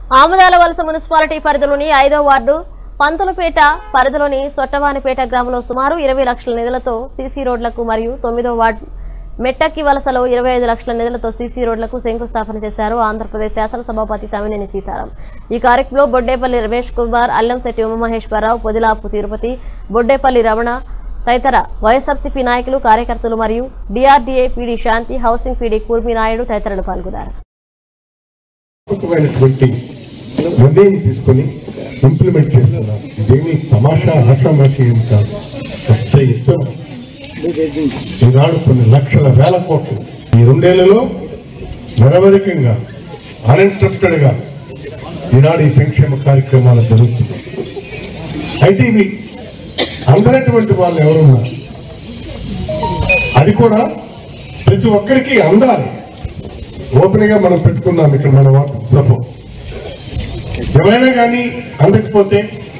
ఆముదాల వలస మున్సిపాలిటీ పరిధిలోని ఐదో వార్డు పంతులపేట పరిధిలోని సొట్టవానిపేట గ్రామంలో సుమారు ఇరవై లక్షల నిధులతో సీసీ రోడ్లకు మరియు తొమ్మిదో వార్డు మెట్టక్కి వలసలో ఇరవై ఐదు లక్షల నిధులతో సీసీ రోడ్లకు శంకుస్థాపన చేశారు ఆంధ్రప్రదేశ్ శాసనసభాపతి తమ్మినేని సీతారాం ఈ కార్యక్రమంలో బొడ్డేపల్లి రమేష్ కుమార్ అల్లంశెట్టి ఉమామహేశ్వరరావు పొదిలాపు తిరుపతి బొడ్డేపల్లి రమణ తదితర వైఎస్ఆర్సీపీ నాయకులు కార్యకర్తలు మరియు DRDA PD Shanti housing PD Kurmi Naidu తదితరులు పాల్గొన్నారు అద్భుతమైనటువంటి నిర్ణయం తీసుకొని ఇంప్లిమెంట్ చేస్తున్నారు ఇదేమి తమాషా ఆషామాషి ఏం కాదు పెద్ద ఎత్తున ఈనాడు కొన్ని లక్షల వేల కోట్లు ఈ రెండేళ్లలో నిరవధికంగా అన్ఇంటరప్టెడ్ గా ఈనాడు ఈ సంక్షేమ కార్యక్రమాలు జరుగుతున్నాయి అయితే ఇవి అందనటువంటి వాళ్ళు ఎవరున్నారు అది కూడా ప్రతి ఒక్కరికి అందాలి ఓపెన్ గా మనం పెట్టుకున్నాం ఇక్కడ మన వాట్సాప్ ఎవరైనా కానీ అందకపోతే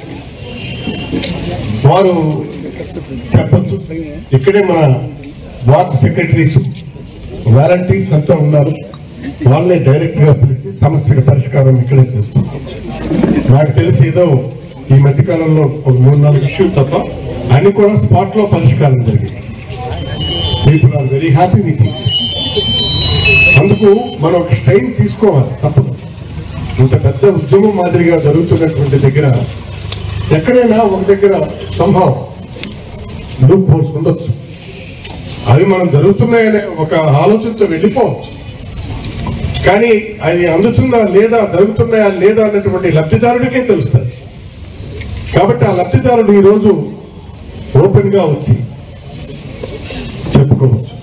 వారు చెప్పచ్చు ఇక్కడే మన వార్డ్ సెక్రటరీస్ వాలంటీర్స్ అంతా ఉన్నారు వాళ్ళని డైరెక్ట్ గా పిలిచి సమస్యకు పరిష్కారం ఇక్కడే చేస్తున్నాం నాకు తెలిసి ఏదో ఈ మధ్యకాలంలో ఒక మూడు నాలుగు ఇష్యూ తప్ప అన్ని కూడా స్పాట్ లో పరిష్కారం జరిగింది people are very happy with it అందుకు మనం ఒక స్ట్రెయిన్ తీసుకోవాలి తప్పదు ఇంత పెద్ద ఉద్యమం మాదిరిగా జరుగుతున్నటువంటి దగ్గర ఎక్కడైనా ఒక దగ్గర సంభవం లూప్ హోల్స్ ఉండొచ్చు అవి మనం జరుగుతున్నాయనే ఒక ఆలోచనతో వెళ్ళిపోవచ్చు కానీ అది అందుతుందా లేదా జరుగుతున్నాయా లేదా అన్నటువంటి లబ్ధిదారుడికే తెలుస్తుంది కాబట్టి ఆ లబ్ధిదారుడు ఈరోజు ఓపెన్ గా వచ్చి చెప్పుకోవచ్చు